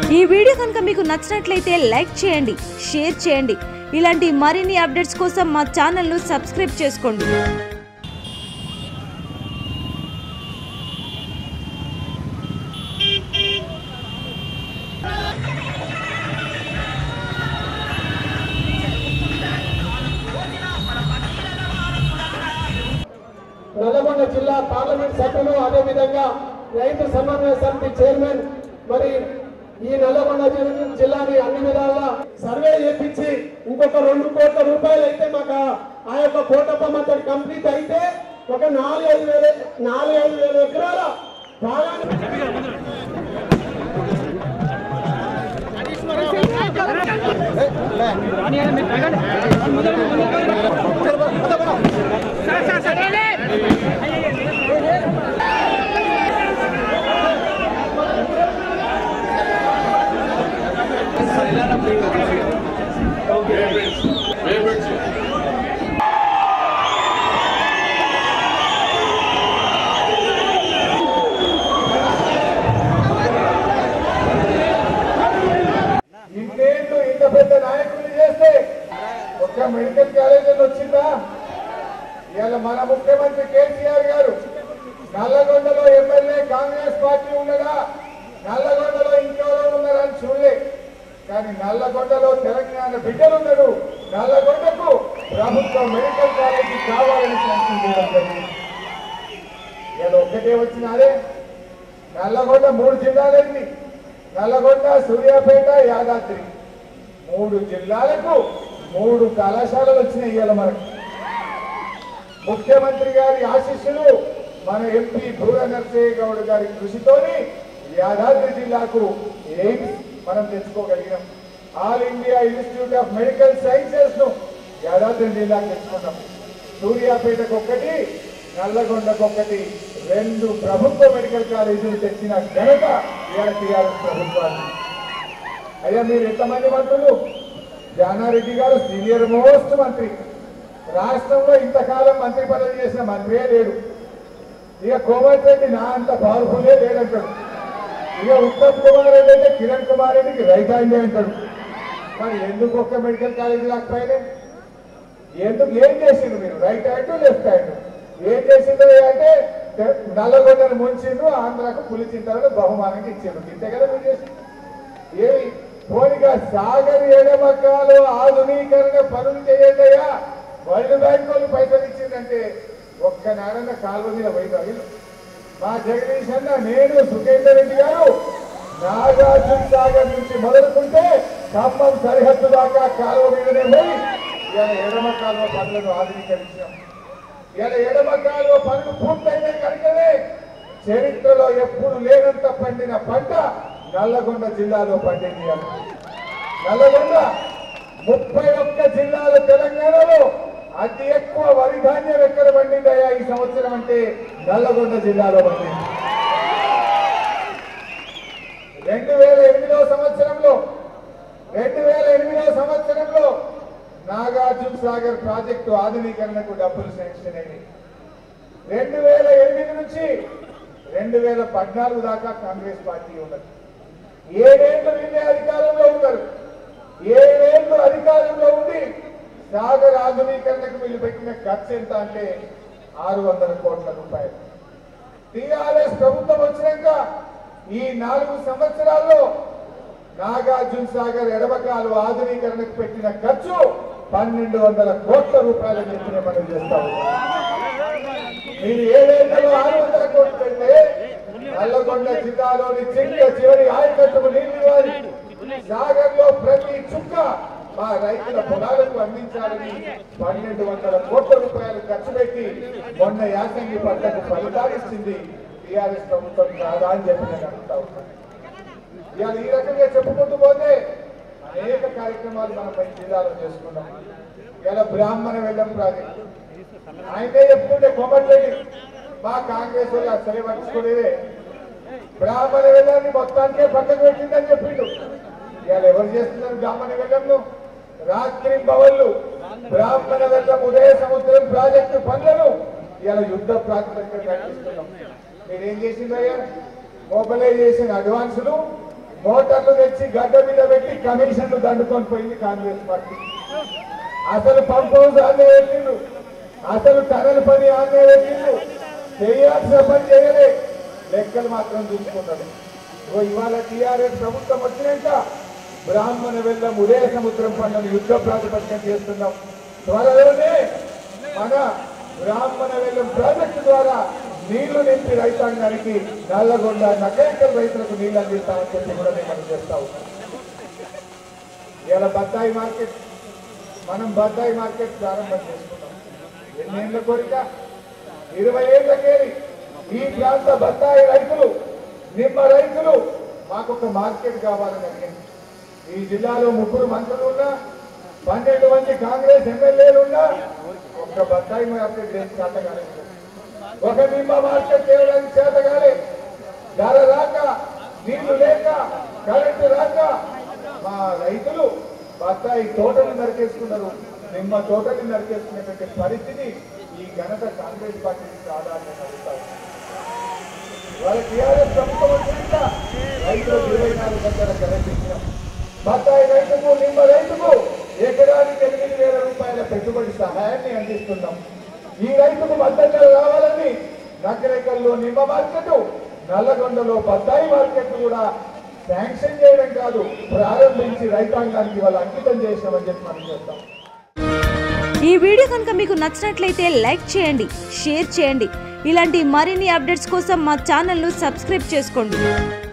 ఈ వీడియో కనుక మీకు నచ్చినట్లయితే లైక్ చేయండి షేర్ చేయండి ఇలాంటి మరిన్ని అప్డేట్స్ కోసం మా ఛానల్ను సబ్స్క్రైబ్ చేసుకోండి నల్లగొండ జిల్లా పార్లమెంట్ సభ్యులు అదేవిధంగా రైతు సమన్వయ సమితి చైర్మన్ మరి ఈ నల్లగొండ జిల్లా- జిల్లాని అన్ని విధాలా సర్వే చేపించి ఇంకొక రెండు కోట్ల రూపాయలు అయితే మాకు ఆ- ఆ యొక్క కోటప్ప మెథడ్ కంప్లీట్ అయితే ఒక నాలుగైదు వేల నాలుగైదు వేల ఎకరాల బాగానే ఇంకేంటో ఇంత పెద్ద నాయకులు చేస్తే ఒక్క మెడికల్ కాలేజ్ అని వచ్చిందా ఇవాళ మన ముఖ్యమంత్రి కేసీఆర్ గారు నల్లగొండలో ఎమ్మెల్యే కాంగ్రెస్ పార్టీ ఉన్నదా నల్లగొండలో ఇంకెవరో ఉన్నారా అని చూడలే కానీ నల్లగొండలో తెలంగాణ బిడ్డలు ఉన్నారు నల్లగొండకు ప్రభుత్వ మెడికల్ కాలేజీ కావాలని శాంక్షన్ చేయడం జరిగింది ఇలా ఒక్కటే వచ్చినారే నల్లగొండ మూడు జిల్లాలైంది నల్లగొండ సూర్యాపేట యాదాద్రి మూడు జిల్లాలకు మూడు కళాశాలలు వచ్చినాయి ఇవాళ మనకు ముఖ్యమంత్రి గారి ఆశీస్సులు మన ఎంపీ భూర నరసయ్య గౌడ్ గారి కృషితోని యాదాద్రి జిల్లాకు ఎయిమ్స్ మనం తెచ్చుకోగలిగినాం all India institute of medical sciences ను యాదాద్రి జిల్లాకు తెచ్చుకున్నాం సూర్యాపేటకు ఒక్కటి నల్లగొండకు ఒక్కటి రెండు ప్రభుత్వ మెడికల్ కాలేజీలు తెచ్చిన ఘనత ఇవాళ టీఆర్ఎస్ ప్రభుత్వాన్ని అయ్యా మీరు ఎంతమంది మంత్రులు జానారెడ్డి గారు సీనియర్ మోస్ట్ మంత్రి రాష్ట్రంలో ఇంతకాలం మంత్రి పదవి చేసిన మంత్రియే లేడు ఇక కోమటి రెడ్డి నా అంత పవర్ఫుల్లే లేడంటాడు ఇక ఉత్తమ్ కుమార్ రెడ్డి అంటే కిరణ్ కుమార్ రెడ్డికి రైట్ హ్యాండ్ అంటాడు మరి ఎందుకు ఒక్క మెడికల్ కాలేజీ లేకపోయినా ఎందుకు ఏం చేసిండు మీరు రైట్ హ్యాండ్ లెఫ్ట్ హ్యాండ్ ఏం చేసిండు అంటే తె- నల్లగొండను ముంచిండు ఆంధ్రాకు పులిచింతలను బహుమానంగా ఇచ్చిండు ఇంతే కదా మీరు చేసింది ఏమి పోనిగా సాగర్ ఎడమకాలు ఆధునీకరణ పనులు చేయండియా వరల్డ్ బ్యాంక్ వాళ్ళు పైసలు ఇచ్చిందంటే ఒక్క నాడన్న కాలువ మీద పోయింది వీళ్ళు. మా జగదీష్ అన్న నేను సుఖేందర్ రెడ్డి గారు నాగార్జున సాగర్ నుంచి మొదలుకుంటే ఖమ్మం సరిహద్దు దాకా కాలువ మీదనే పోయి ఇలా ఎడమ కాలువ పనులను ఆధునీకరించాం ఇలా ఎడమ కాలువ పనులు పూర్తయిన కనుకనే చరిత్రలో ఎప్పుడు లేనంత పండిన పంట నల్లగొండ జిల్లాలో పండింది ఇవాళ. నల్లగొండ ముప్పై ఒక్క జిల్లాల తెలంగాణలో అతి ఎక్కువ వరి ధాన్యం ఎక్కడ పండిందయ్యా ఈ సంవత్సరం అంటే నల్లగొండ జిల్లాలో పండింది రెండు వేల ఎనిమిదవ సంవత్సరంలో రెండు వేల ఎనిమిదవ సంవత్సరంలో నాగార్జున సాగర్ ప్రాజెక్టు ఆధునీకరణకు డబ్బులు శాంక్షన్ అయినాయి రెండు వేల ఎనిమిది నుంచి రెండు వేల పద్నాలుగు దాకా కాంగ్రెస్ పార్టీ ఉన్నది ఏడేళ్లు వీళ్ళే అధికారంలో ఉన్నారు ఏడేళ్లు అధికారంలో ఉండి సాగర్ ఆధునీకరణకు వీళ్ళు పెట్టిన ఖర్చు ఎంత అంటే ఆరు వందల కోట్ల రూపాయలు టీఆర్ఎస్ ప్రభుత్వం వచ్చినాక ఈ నాలుగు సంవత్సరాల్లో నాగార్జున సాగర్ ఎడమకాలు ఆధునీకరణకు పెట్టిన ఖర్చు పన్నెండు వందల కోట్ల రూపాయలు చెప్పిన మనం చేస్తా ఉన్నాం మీరు ఏడేళ్లలో ఆరు వందల కోట్లు పెడితే నల్లగొండ జిల్లాలోని చిన్న చివరి ఆయకట్టుకు నీళ్లు ఇవ్వాలి సాగర్ లో ప్రతి చుక్క మా రైతుల పొలాలకు అందించాలని పన్నెండు వందల కోట్ల రూపాయలు ఖర్చు పెట్టి మొన్న యాసంగి పంటకు ఫలితాలు ఇచ్చింది టీఆర్ఎస్ ప్రభుత్వం కాదా అని చెప్పి నేను అడుగుతా ఉన్నాను ఇవాళ ఈ రకంగా చెప్పుకుంటూ పోతే అనేక కార్యక్రమాలు మనం పై జిల్లాలో చేసుకున్నాం ఇలా బ్రాహ్మణ వెళ్ళం ప్రాజెక్టు ఆయనే చెప్పుకుంటే కొమ్మట్లేని మా కాంగ్రెస్ వాళ్ళు అసలే పట్టించుకోలేదే బ్రాహ్మణ వెళ్ళాన్ని మొత్తానికే పక్కకు పెట్టిందని చెప్పిండు ఇవాళ ఎవరు చేస్తున్నారు బ్రాహ్మణ వెళ్ళంలో రాత్రి భవన్లు బ్రాహ్మణ వెళ్ళం ఉదయ సముద్రం ప్రాజెక్టు పనులను ఇవాళ యుద్ధ ప్రాతిపదికన కట్టిస్తున్నాం మీరేం చేసిందయ్యా మొబిలైజేషన్ అడ్వాన్సులు మోటార్లు తెచ్చి గడ్డ మీద పెట్టి కమిషన్లు దండుకొని పోయింది కాంగ్రెస్ పార్టీ అసలు పంప్ హౌస్ ఆనే పెట్టిండు అసలు టనల్ పని ఆనే పెట్టిండు చేయాల్సిన పని చేయలే లెక్కలు మాత్రం చూసుకున్నాడు ఇగో ఇవాళ టీఆర్ఎస్ ప్రభుత్వం వచ్చినాక బ్రాహ్మణ వెళ్ళం ఉదయ సముద్రం పనులను యుద్ధ ప్రాతిపదికన చేస్తున్నాం త్వరలోనే మన బ్రాహ్మణ వెళ్ళం ప్రాజెక్టు ద్వారా నీళ్లు నింపి రైతాంగానికి నల్లగొండ నకేకల్ రైతులకు నీళ్లు అందిస్తామని చెప్పి కూడా మేము మనం చేస్తా ఉన్నాం ఇవాళ బత్తాయి మార్కెట్ మనం బత్తాయి మార్కెట్ ప్రారంభం చేసుకున్నాం ఎన్నేళ్ల కోరిక ఇరవై ఏళ్లకేరి ఈ ప్రాంత బత్తాయి రైతులు నిమ్మ రైతులు మాకు ఒక మార్కెట్ కావాలని అడిగింది ఈ జిల్లాలో ముగ్గురు మంత్రులు ఉన్నా పన్నెండు మంది కాంగ్రెస్ ఎమ్మెల్యేలు ఉన్నా ఒక్క బత్తాయి మార్కెట్ చేసి చేతగానే ఒక నిమ్మ మార్కెట్ చేయడానికి చేతగానే ధర రాక నీళ్లు లేక కరెంటు రాక మా రైతులు బత్తాయి తోటలు నరికేసుకున్నారు నిమ్మ తోటలు నరికేసుకునేటువంటి పరిస్థితి ఈ ఘనత కాంగ్రెస్ పార్టీకి ప్రాధాన్యత అడుగుతారు వాళ్ళ టీఆర్ఎస్ ప్రభుత్వం వచ్చినాక రైతులకు ఇరవై నాలుగు గంటల కరెంట్ ఇచ్చినాం బత్తాయి రైతుకు నిమ్మ రైతుకు ఎకరానికి ఎనిమిది వేల రూపాయల పెట్టుబడి సహాయాన్ని అందిస్తున్నాం ఈ రైతుకు మద్దతు రావాలని నకరేకల్లో నిమ్మ మార్కెట్ నల్లగొండలో బత్తాయి మార్కెట్ కూడా శాంక్షన్ చేయడం కాదు ప్రారంభించి రైతాంగానికి వాళ్ళు అంకితం చేసినామని చెప్పి మనం చెప్తాం ఈ వీడియో కనుక మీకు నచ్చినట్లయితే లైక్ చేయండి షేర్ చేయండి ఇలాంటి మరిన్ని అప్డేట్స్ కోసం మా ఛానల్ను సబ్స్క్రైబ్ చేసుకోండి